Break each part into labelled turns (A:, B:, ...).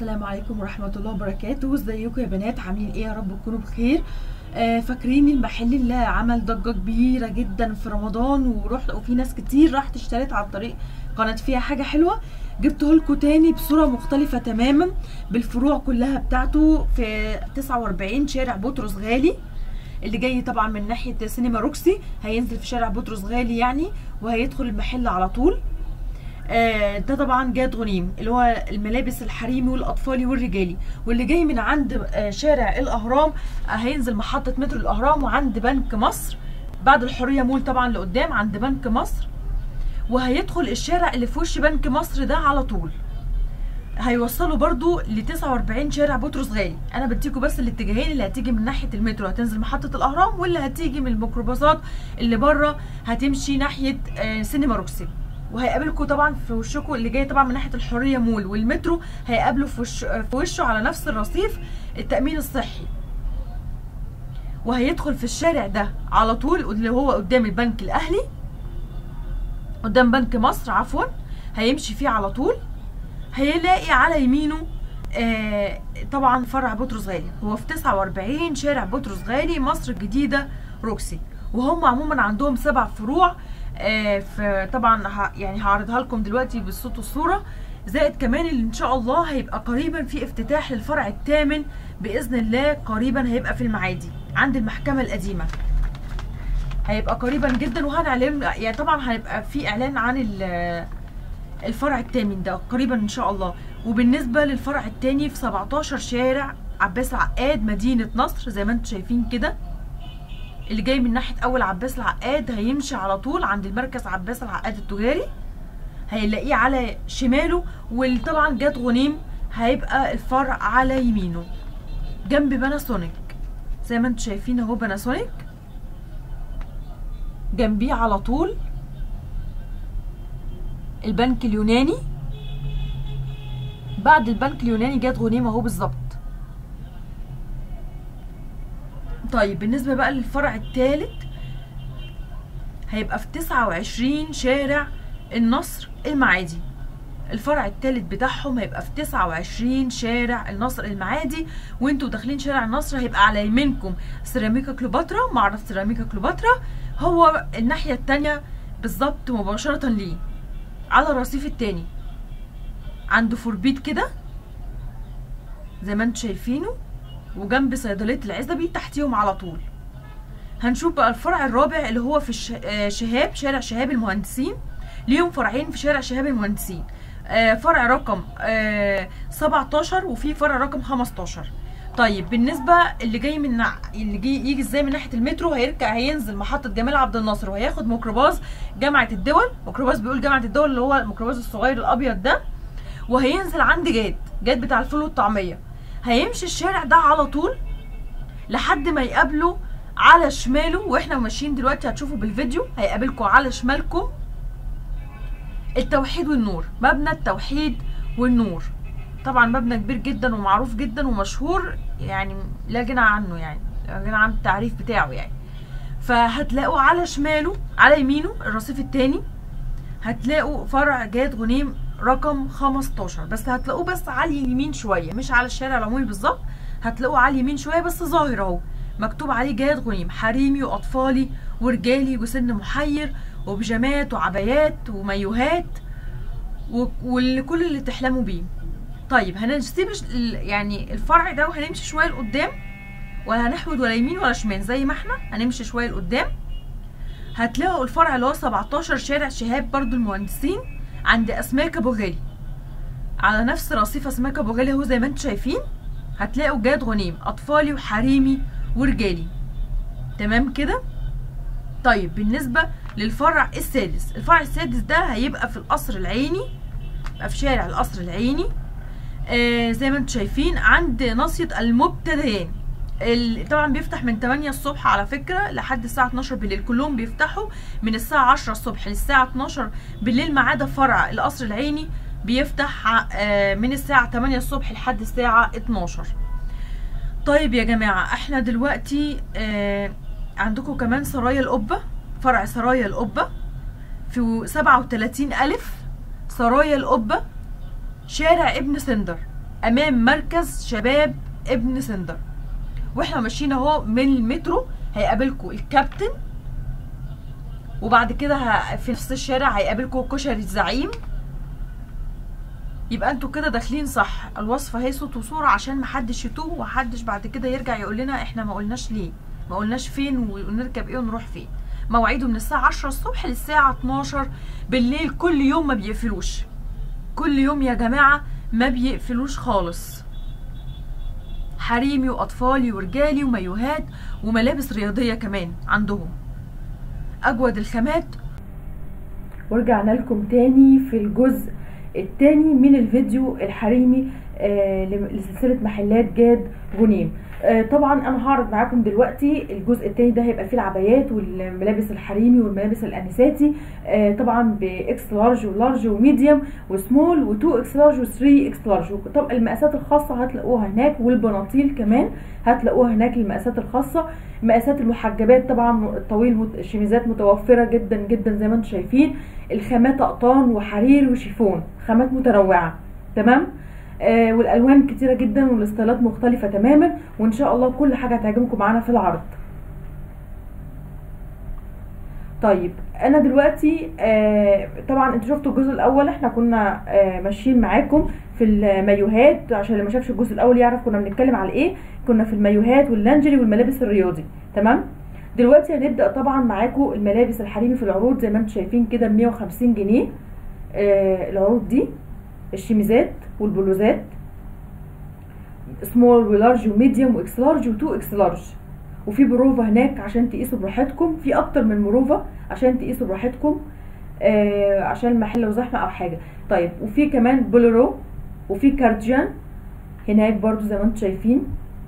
A: السلام عليكم ورحمة الله وبركاته ازيكم يا بنات عاملين ايه يا رب تكونوا بخير آه فاكرين المحل اللي عمل ضجة كبيرة جدا في رمضان ورحت وفي ناس كتير راحت اشترت على الطريق قناة فيها حاجة حلوة جبته لكم تاني بصورة مختلفة تماما بالفروع كلها بتاعته في 49 شارع بطرس غالي اللي جاي طبعا من ناحية سينما روكسي هينزل في شارع بطرس غالي يعني وهيدخل المحل على طول آه، ده طبعا جاد غنيم اللي هو الملابس الحريمي والاطفالي والرجالي واللي جاي من عند آه، شارع الاهرام آه، هينزل محطه مترو الاهرام وعند بنك مصر بعد الحريه مول طبعا لقدام عند بنك مصر وهيدخل الشارع اللي في وش بنك مصر ده على طول هيوصلوا برضو ل 49 شارع بطرس غالي انا بديكوا بس الاتجاهين اللي هتيجي من ناحيه المترو هتنزل محطه الاهرام واللي هتيجي من الميكروباصات اللي بره هتمشي ناحيه آه، سينما روكسي وهيقابلكوا طبعا في وشكوا اللي جاي طبعا من ناحيه الحريه مول والمترو هيقابلوا في, وش في وشه على نفس الرصيف التامين الصحي وهيدخل في الشارع ده على طول اللي هو قدام البنك الاهلي قدام بنك مصر عفوا هيمشي فيه على طول هيلاقي على يمينه آه طبعا فرع بطرس غالي هو في 49 شارع بطرس غالي مصر الجديده روكسي وهم عموما عندهم سبع فروع آه فطبعا ه- يعني هعرضها لكم دلوقتي بالصوت والصوره زائد كمان اللي ان شاء الله هيبقى قريبا في افتتاح للفرع الثامن باذن الله قريبا هيبقى في المعادي عند المحكمه القديمه هيبقى قريبا جدا وهنعلن يعني طبعا هيبقى في اعلان عن ال- الفرع الثامن ده قريبا ان شاء الله وبالنسبه للفرع الثاني في 17 شارع عباس العقاد مدينه نصر زي ما انتم شايفين كده اللي جاي من ناحيه اول عباس العقاد هيمشي على طول عند المركز عباس العقاد التجاري هيلاقيه على شماله وطبعا جات غنيم هيبقى الفرع على يمينه جنب باناسونيك زي ما انتم شايفين اهو باناسونيك جنبيه على طول البنك اليوناني بعد البنك اليوناني جات غنيم اهو بالظبط طيب بالنسبة بقى للفرع الثالث هيبقى في 29 شارع النصر المعادي الفرع الثالث بتاعهم هيبقى في 29 شارع النصر المعادي وانتوا داخلين شارع النصر هيبقى على يمينكم سيراميكا كليوباترا معرض سيراميكا كليوباترا هو الناحية التانية بالظبط مباشرة ليه على الرصيف التاني عنده فوربيت كده زي ما انتوا شايفينه وجنب صيدلية العزبي تحتيهم على طول هنشوف بقى الفرع الرابع اللي هو في الش- آه، شهاب شارع شهاب المهندسين ليهم فرعين في شارع شهاب المهندسين آه، فرع رقم آه، 17 وفي فرع رقم 15 طيب بالنسبه اللي جاي من نع- اللي جاي يجي ازاي من ناحيه المترو هيركع هينزل محطه جمال عبد الناصر وهياخد ميكروباص جامعه الدول ميكروباص بيقول جامعه الدول اللي هو الميكروباص الصغير الابيض ده وهينزل عند جاد جاد بتاع الفول والطعميه هيمشي الشارع ده على طول لحد ما يقابله على شماله واحنا ماشيين دلوقتي هتشوفوا بالفيديو هيقابلكم على شمالكم التوحيد والنور مبنى التوحيد والنور طبعا مبنى كبير جدا ومعروف جدا ومشهور يعني لا غنى عنه يعني لا غنى عن التعريف بتاعه يعني فهتلاقوا على شماله على يمينه الرصيف التاني هتلاقوا فرع جاد غنيم رقم 15 بس هتلاقوه بس على اليمين شويه مش على الشارع العمومي بالظبط هتلاقوه على اليمين شويه بس ظاهر اهو مكتوب عليه جاد غنيم حريمي واطفالي ورجالي وسن محير وبيجامات وعبايات ومايوهات و- وكل اللي تحلموا بيه طيب هنسيب الش- ال- يعني الفرع ده وهنمشي شويه لقدام ولا هنحود ولا يمين ولا شمال زي ما احنا هنمشي شويه لقدام هتلاقوا الفرع اللي هو 17 شارع شهاب برضو المهندسين عند اسماك ابو غالي على نفس رصيف اسماك ابو غالي اهو زي ما انتم شايفين هتلاقوا جاد غنيم اطفالي وحريمي ورجالي تمام كده طيب بالنسبة للفرع السادس الفرع السادس ده هيبقى في القصر العيني يبقى في شارع القصر العيني آه زي ما انتم شايفين عند ناصية المبتدئين ال- طبعا بيفتح من 8 الصبح على فكرة لحد الساعة 12 بالليل كلهم بيفتحوا من الساعة 10 الصبح للساعة 12 بالليل ما عدا فرع القصر العيني بيفتح ع- آه من الساعة 8 الصبح لحد الساعة 12 طيب يا جماعة احنا دلوقتي آه عندكم كمان سرايا القبة فرع سرايا القبة في 37 ألف سرايا القبة شارع ابن سندر امام مركز شباب ابن سندر واحنا ماشيين اهو من المترو هيقابلكم الكابتن وبعد كده ه- في نفس الشارع هيقابلكم كشري الزعيم يبقى انتوا كده داخلين صح الوصفه هي صوت وصوره عشان محدش يتوه ومحدش بعد كده يرجع يقول لنا احنا ما قلناش ليه ما قلناش فين ونركب ايه ونروح فين مواعيده من الساعه 10 الصبح للساعه 12 بالليل كل يوم ما بيقفلوش كل يوم يا جماعه ما بيقفلوش خالص حريمي واطفالي ورجالي ومايوهات وملابس رياضيه كمان عندهم اجود الخامات
B: ورجعنا لكم تاني في الجزء التاني من الفيديو الحريمي آه، لسلسلة محلات جاد غنيم آه، طبعا انا هعرض معاكم دلوقتي الجزء التاني ده هيبقى فيه العبايات والملابس الحريمي والملابس الانساتي آه، طبعا باكس لارج ولارج وميديوم وسمول و2 اكس لارج و3 اكس لارج طب المقاسات الخاصه هتلاقوها هناك والبناطيل كمان هتلاقوها هناك المقاسات الخاصه مقاسات المحجبات طبعا الطويل مت- الشميزات متوفره جدا جدا زي ما انتم شايفين الخامات اقطان وحرير وشيفون خامات متنوعه تمام آه والالوان كتيره جدا والاستايلات مختلفه تماما وان شاء الله كل حاجه هتعجبكم معانا في العرض طيب انا دلوقتي آه طبعا انتوا شفتوا الجزء الاول احنا كنا آه ماشيين معاكم في المايوهات عشان اللي ما شافش الجزء الاول يعرف كنا بنتكلم على ايه كنا في المايوهات واللانجري والملابس الرياضي تمام دلوقتي هنبدا طبعا معاكم الملابس الحريمي في العروض زي ما انتم شايفين كده ب 150 جنيه آه العروض دي الشميزات والبلوزات سمول ولارج وميديوم واكس لارج و2 اكس لارج وفي بروفا هناك عشان تقيسوا براحتكم في اكتر من بروفا عشان تقيسوا براحتكم آه عشان المحل لو زحمه او حاجه طيب وفي كمان بوليرو وفي كارديان هناك برضو زي ما انتم شايفين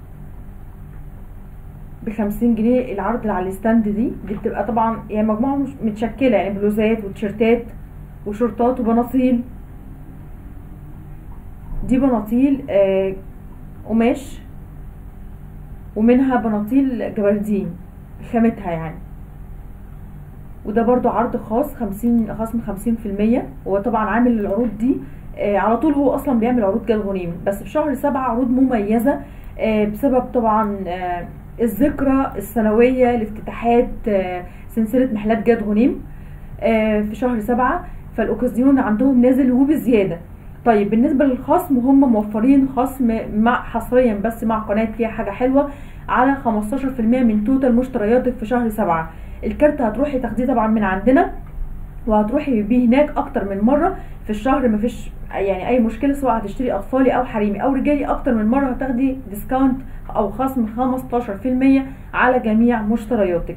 B: ب 50 جنيه العرض اللي على الستاند دي دي بتبقى طبعا يعني مجموعه مش متشكله يعني بلوزات وتيشيرتات وشورتات وبناطيل دي بناطيل آه قماش ومنها بناطيل جبردين خامتها يعني وده برضو عرض خاص خمسين خصم خمسين في المية هو طبعا عامل العروض دي آه على طول هو اصلا بيعمل عروض جال غنيم بس في شهر سبعة عروض مميزة آه بسبب طبعا آه الذكرى السنوية لافتتاحات آه سلسلة محلات جاد غنيم آه في شهر سبعة فالاوكازيون عندهم نازل وبزيادة طيب بالنسبة للخصم هم موفرين خصم مع حصريا بس مع قناة فيها حاجة حلوة على 15% من توتال مشترياتك في شهر سبعة الكارت هتروحي تاخديه طبعا من عندنا وهتروحي بيه هناك اكتر من مرة في الشهر مفيش يعني اي مشكلة سواء هتشتري اطفالي او حريمي او رجالي اكتر من مرة هتاخدي ديسكاونت او خصم 15% على جميع مشترياتك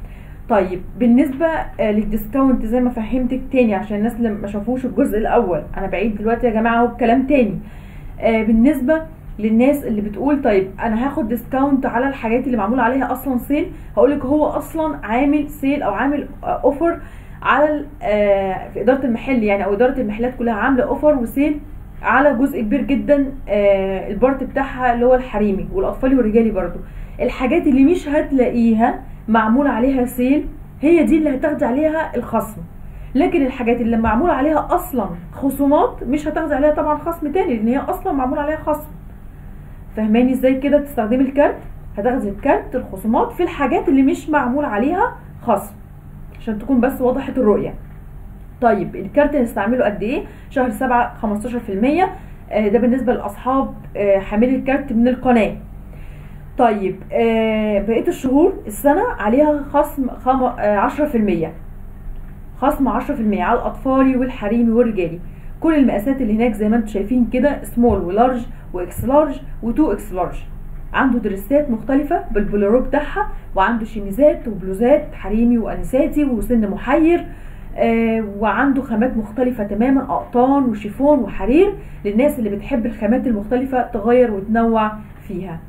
B: طيب بالنسبة آه، للديسكاونت زي ما فهمتك تاني عشان الناس اللي ما شافوش الجزء الاول انا بعيد دلوقتي يا جماعة اهو بكلام تاني آه، بالنسبة للناس اللي بتقول طيب انا هاخد ديسكاونت على الحاجات اللي معمول عليها اصلا سيل هقولك هو اصلا عامل سيل او عامل اوفر على ال- آه، في اداره المحل يعني او اداره المحلات كلها عامله اوفر وسيل على جزء كبير جدا آه، البارت بتاعها اللي هو الحريمي والاطفالي والرجالي برضو الحاجات اللي مش هتلاقيها معمول عليها سيل هي دي اللي هتاخدي عليها الخصم لكن الحاجات اللي معمول عليها اصلا خصومات مش هتاخدي عليها طبعا خصم تاني لان هي اصلا معمول عليها خصم فهماني ازاي كده تستخدمي الكارت هتاخدي الكارت الخصومات في الحاجات اللي مش معمول عليها خصم عشان تكون بس وضحت الرؤية طيب الكارت هنستعمله قد ايه شهر سبعة 15% آه، ده بالنسبة لأصحاب آه، حاملي الكارت من القناة طيب آه، بقية الشهور السنة عليها خصم خم... آه، 10% خصم 10% على الأطفالي والحريمي والرجالي كل المقاسات اللي هناك زي ما انتم شايفين كده سمول ولارج واكس لارج و2 اكس لارج عنده دريسات مختلفة بالبوليرو بتاعها وعنده شميزات وبلوزات حريمي وانساتي وسن محير آه وعنده خامات مختلفة تماما اقطان وشيفون وحرير للناس اللي بتحب الخامات المختلفة تغير وتنوع فيها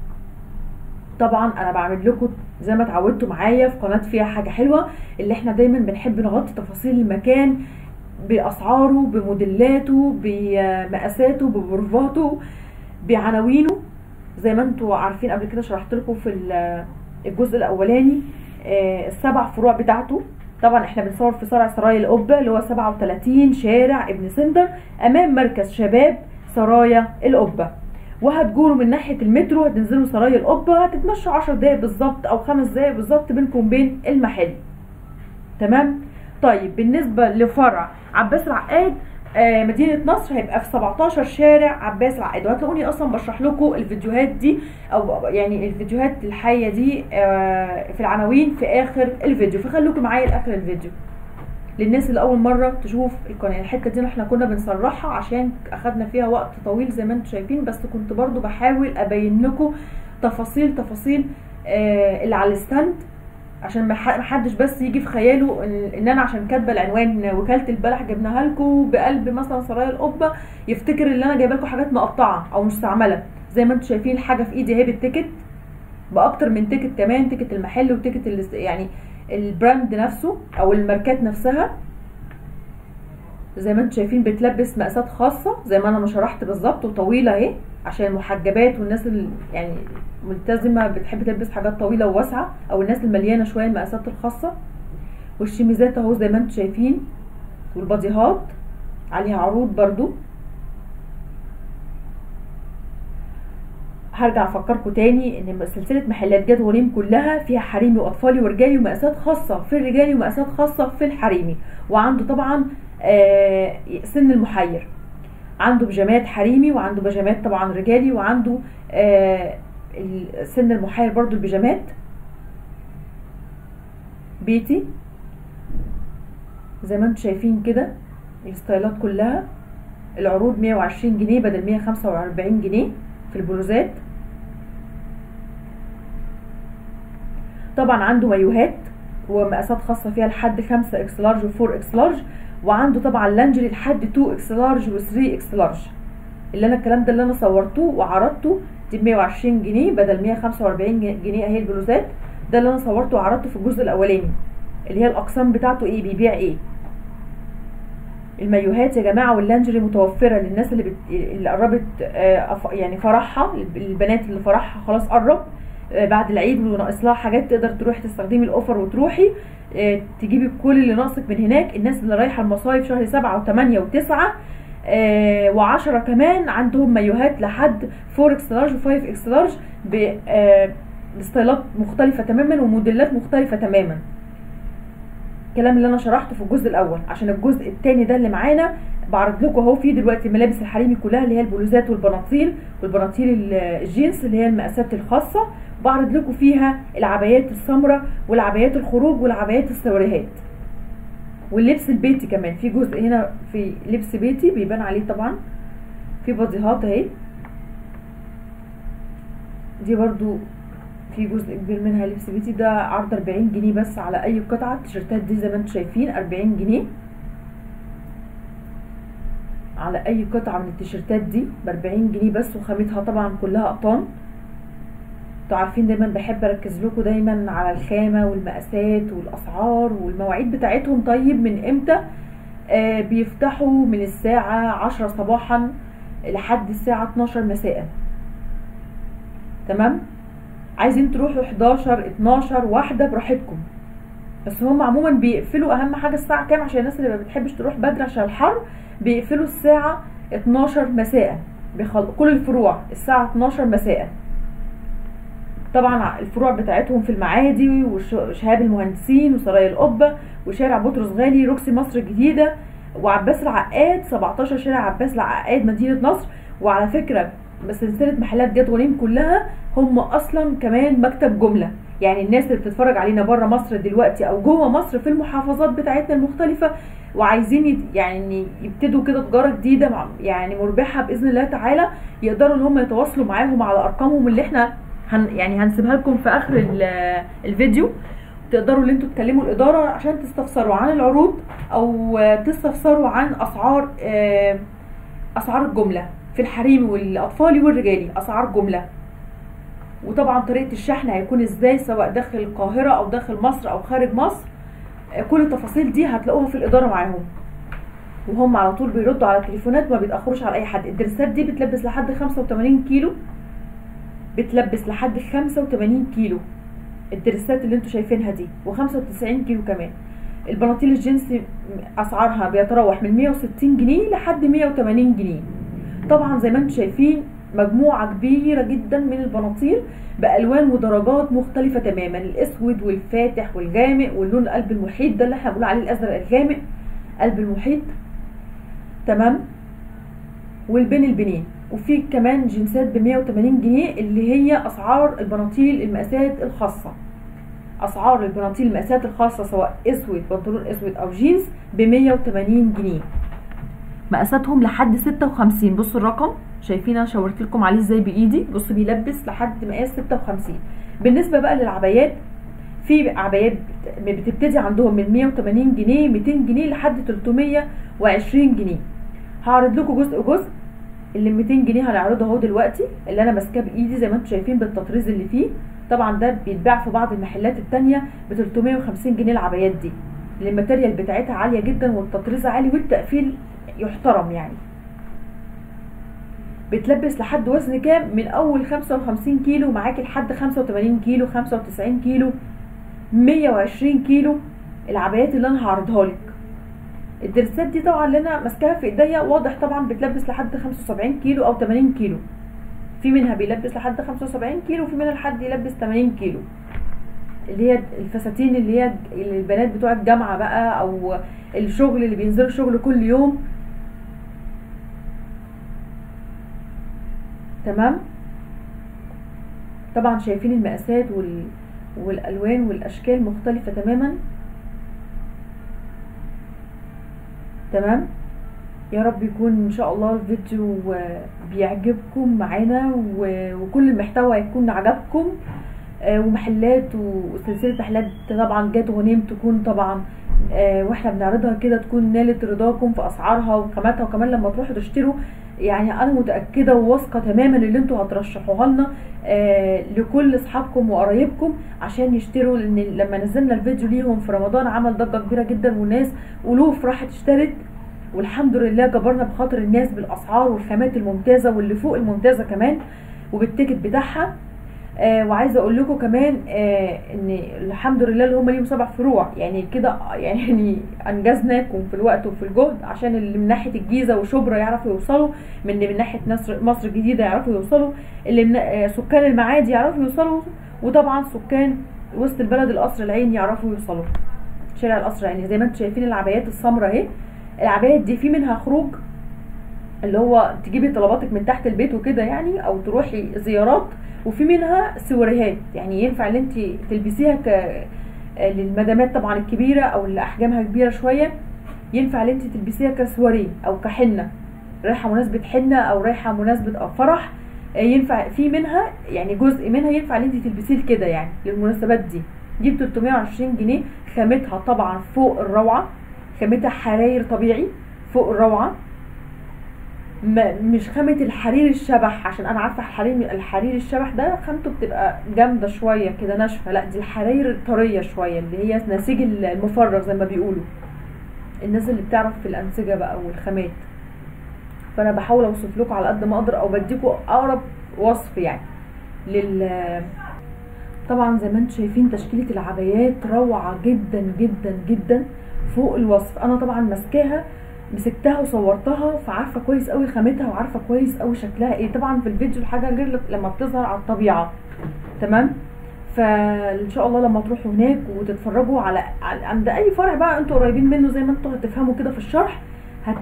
B: طبعا انا بعمل لكم زي ما اتعودتوا معايا في قناه فيها حاجه حلوه اللي احنا دايما بنحب نغطي تفاصيل المكان باسعاره بموديلاته بمقاساته ببروفاته بعناوينه زي ما انتوا عارفين قبل كده شرحت لكم في ال- الجزء الاولاني آه، السبع فروع بتاعته طبعا احنا بنصور في شارع سراي القبه اللي هو 37 شارع ابن سندر امام مركز شباب سرايا القبه وهتجولوا من ناحيه المترو هتنزلوا سرايا القبه هتتمشوا 10 دقايق بالظبط او خمس دقايق بالظبط بينكم وبين المحل تمام طيب بالنسبه لفرع عباس العقاد آه، مدينة نصر هيبقى في 17 شارع عباس العقاد وهتلاقوني اصلا بشرح لكم الفيديوهات دي او يعني الفيديوهات الحية دي آه، في العناوين في اخر الفيديو فخلوكم معايا لاخر الفيديو للناس اللي اول مرة تشوف القناة الحتة دي احنا كنا بنصرحها عشان اخدنا فيها وقت طويل زي ما انتم شايفين بس كنت برضو بحاول ابين لكم تفاصيل تفاصيل آه، اللي على الستاند عشان ما ح- ما حدش بس يجي في خياله ان إن انا عشان كاتبه العنوان وكاله البلح جبناها لكم بقلب مثلا سرايا القبه يفتكر ان انا جايبه لكم حاجات مقطعه او مستعمله زي ما انتم شايفين الحاجه في ايدي اهي بالتيكت باكتر من تيكت كمان تيكت المحل وتيكت ال- يعني البراند نفسه او الماركات نفسها زي ما انتم شايفين بتلبس مقاسات خاصه زي ما انا ما شرحت بالظبط وطويله اهي عشان المحجبات والناس اللي يعني ملتزمه بتحب تلبس حاجات طويله وواسعه او الناس المليانه شويه المقاسات الخاصه والشميزات اهو زي ما انتم شايفين والباديهات عليها عروض برضو هرجع افكركم تاني ان سلسله محلات جد وريم كلها فيها حريمي واطفالي ورجالي ومقاسات خاصه في الرجالي ومقاسات خاصه في الحريمي وعنده طبعا آه، سن المحير عنده بيجامات حريمي وعنده بيجامات طبعا رجالي وعنده آه، ال- سن المحير برضو البيجامات بيتي زي ما انتم شايفين كده الستايلات كلها العروض 120 جنيه بدل 145 جنيه في البلوزات طبعا عنده مايوهات ومقاسات خاصه فيها لحد 5 اكس لارج و4 اكس لارج وعنده طبعا لانجري لحد 2 اكس لارج و3 اكس لارج اللي انا الكلام ده اللي انا صورته وعرضته دي ب 120 جنيه بدل 145 جنيه اهي البلوزات ده اللي انا صورته وعرضته في الجزء الاولاني اللي هي الاقسام بتاعته ايه بيبيع ايه المايوهات يا جماعه واللانجري متوفره للناس اللي بت... اللي قربت آه، أف- يعني فرحها البنات اللي فرحها خلاص قرب آه، بعد العيد وناقص لها حاجات تقدر تروح تستخدمي الاوفر وتروحي آه، تجيبي كل اللي ناقصك من هناك الناس اللي رايحه المصايف شهر سبعة وثمانية وتسعة آه وعشرة كمان عندهم مايوهات لحد 4 اكس لارج و5 اكس لارج ب- آه، بستايلات مختلفة تماما وموديلات مختلفة تماما الكلام اللي انا شرحته في الجزء الاول عشان الجزء الثاني ده اللي معانا بعرض لكم اهو فيه دلوقتي ملابس الحريمي كلها اللي هي البلوزات والبناطيل والبناطيل ال- الجينز اللي هي المقاسات الخاصه بعرض لكم فيها العبايات السمراء والعبايات الخروج والعبايات السواريهات واللبس البيتي كمان في جزء هنا في لبس بيتي بيبان عليه طبعا في باديهات اهي دي برضو في جزء كبير منها لبس بيتي ده عرض 40 جنيه بس على اي قطعه التيشيرتات دي زي ما انتم شايفين 40 جنيه على اي قطعه من التيشيرتات دي ب 40 جنيه بس وخامتها طبعا كلها قطان انتوا عارفين دايما بحب اركز لكم دايما على الخامه والمقاسات والاسعار والمواعيد بتاعتهم طيب من امتى آه بيفتحوا من الساعه 10 صباحا لحد الساعه 12 مساء تمام عايزين تروحوا 11 12 واحده براحتكم بس هم عموما بيقفلوا اهم حاجه الساعه كام عشان الناس اللي ما بتحبش تروح بدري عشان الحر بيقفلوا الساعه 12 مساء بيخل... كل الفروع الساعه 12 مساء طبعا الفروع بتاعتهم في المعادي وشهاب المهندسين وسرايا القبه وشارع بطرس غالي روكسي مصر الجديده وعباس العقاد 17 شارع عباس العقاد مدينه نصر وعلى فكره بس سلسله محلات جد غنيم كلها هم اصلا كمان مكتب جمله يعني الناس اللي بتتفرج علينا بره مصر دلوقتي او جوه مصر في المحافظات بتاعتنا المختلفه وعايزين يت- يعني يبتدوا كده تجاره جديده مع- يعني مربحه باذن الله تعالى يقدروا ان هم يتواصلوا معاهم على ارقامهم اللي احنا هن يعني هنسيبها لكم في اخر ال- الفيديو تقدروا ان انتوا تكلموا الاداره عشان تستفسروا عن العروض او تستفسروا عن اسعار آه، اسعار الجمله في الحريمي والاطفالي والرجالي اسعار جمله وطبعا طريقه الشحن هيكون ازاي سواء داخل القاهره او داخل مصر او خارج مصر آه، كل التفاصيل دي هتلاقوها في الاداره معاهم وهم على طول بيردوا على التليفونات ما بيتاخروش على اي حد الدرسات دي بتلبس لحد 85 كيلو بتلبس لحد 85 كيلو الدرسات اللي انتوا شايفينها دي و95 كيلو كمان البناطيل الجينز اسعارها بيتراوح من 160 جنيه لحد 180 جنيه طبعا زي ما انتم شايفين مجموعة كبيرة جدا من البناطيل بألوان ودرجات مختلفة تماما الأسود والفاتح والغامق واللون قلب المحيط ده اللي احنا بنقول عليه الأزرق الغامق قلب المحيط تمام والبين البنين وفي كمان جنسات ب 180 جنيه اللي هي أسعار البناطيل المقاسات الخاصة أسعار البناطيل المقاسات الخاصة سواء أسود بنطلون أسود أو جينز ب 180 جنيه مقاساتهم لحد 56 بصوا الرقم شايفين انا شاورت لكم عليه ازاي بايدي بصوا بيلبس لحد مقاس 56 بالنسبه بقى للعبايات في عبايات بتبتدي عندهم من 180 جنيه 200 جنيه لحد 320 جنيه هعرض لكم جزء جزء اللي 200 جنيه هنعرضه اهو دلوقتي اللي انا ماسكاه بايدي زي ما انتم شايفين بالتطريز اللي فيه طبعا ده بيتباع في بعض المحلات التانية ب 350 جنيه العبايات دي اللي الماتيريال بتاعتها عاليه جدا والتطريز عالي والتقفيل يحترم يعني بتلبس لحد وزن كام من اول 55 كيلو معاكي لحد 85 كيلو 95 كيلو 120 كيلو العبايات اللي انا هعرضها لك الدرسات دي طبعا اللي انا ماسكاها في ايديا واضح طبعا بتلبس لحد 75 كيلو او 80 كيلو في منها بيلبس لحد 75 كيلو وفي منها لحد يلبس 80 كيلو اللي هي الفساتين اللي هي البنات بتوع الجامعه بقى او الشغل اللي بينزلوا شغل كل يوم تمام طبعا شايفين المقاسات وال... والالوان والاشكال مختلفه تماما تمام يا رب يكون ان شاء الله الفيديو بيعجبكم معانا و... وكل المحتوى يكون عجبكم ومحلات وسلسله محلات طبعا جات غنيم تكون طبعا واحنا بنعرضها كده تكون نالت رضاكم في اسعارها وخاماتها وكمان لما تروحوا تشتروا يعني انا متاكده وواثقه تماما اللي انتوا هترشحوها لنا آه لكل اصحابكم وقرايبكم عشان يشتروا لان لما نزلنا الفيديو ليهم في رمضان عمل ضجه كبيره جدا والناس الوف راحت اشترت والحمد لله جبرنا بخاطر الناس بالاسعار والخامات الممتازه واللي فوق الممتازه كمان وبالتيكت بتاعها آه وعايزه اقول لكم كمان آه ان الحمد لله اللي هم ليهم سبع فروع يعني كده يعني انجزناكم في الوقت وفي الجهد عشان اللي من ناحيه الجيزه وشبرا يعرفوا يوصلوا من من ناحيه مصر مصر الجديده يعرفوا يوصلوا اللي من آه سكان المعادي يعرفوا يوصلوا وطبعا سكان وسط البلد القصر العين يعرفوا يوصلوا شارع القصر العيني زي ما انتم شايفين العبايات السمراء اهي العبايات دي في منها خروج اللي هو تجيبي طلباتك من تحت البيت وكده يعني او تروحي زيارات وفي منها سوريهات يعني ينفع ان انت تلبسيها ك للمدامات طبعا الكبيره او اللي احجامها كبيره شويه ينفع ان انت تلبسيها كسواريه او كحنه رايحه مناسبه حنه او رايحه مناسبه فرح ينفع في منها يعني جزء منها ينفع ان انت تلبسيه كده يعني للمناسبات دي دي ب 320 جنيه خامتها طبعا فوق الروعه خامتها حراير طبيعي فوق الروعه مش خامة الحرير الشبح عشان انا عارفة الحرير الحرير الشبح ده خامته بتبقى جامدة شوية كده ناشفة لا دي الحراير الطرية شوية اللي هي نسيج المفرغ زي ما بيقولوا الناس اللي بتعرف في الانسجة بقى والخامات فانا بحاول اوصف لكم على قد ما اقدر او بديكم اقرب وصف يعني لل طبعا زي ما انتم شايفين تشكيلة العبايات روعة جدا جدا جدا فوق الوصف انا طبعا ماسكاها مسكتها وصورتها فعارفه كويس قوي خامتها وعارفه كويس قوي شكلها ايه طبعا في الفيديو الحاجه غير لما بتظهر على الطبيعه تمام فان شاء الله لما تروحوا هناك وتتفرجوا على عند اي فرع بقى انتوا قريبين منه زي ما انتوا هتفهموا كده في الشرح هت...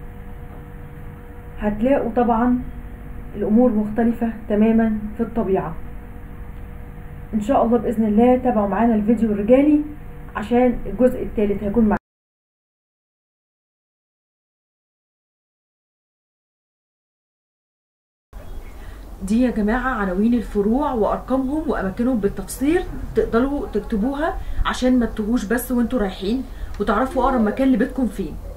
B: هتلاقوا طبعا الامور مختلفه تماما في الطبيعه ان شاء الله باذن الله تابعوا معانا الفيديو الرجالي عشان الجزء الثالث هيكون معانا دي يا جماعة عناوين الفروع وأرقامهم وأماكنهم بالتفصيل تقدروا تكتبوها عشان ما تتوهوش بس وانتوا رايحين وتعرفوا أقرب مكان لبيتكم فين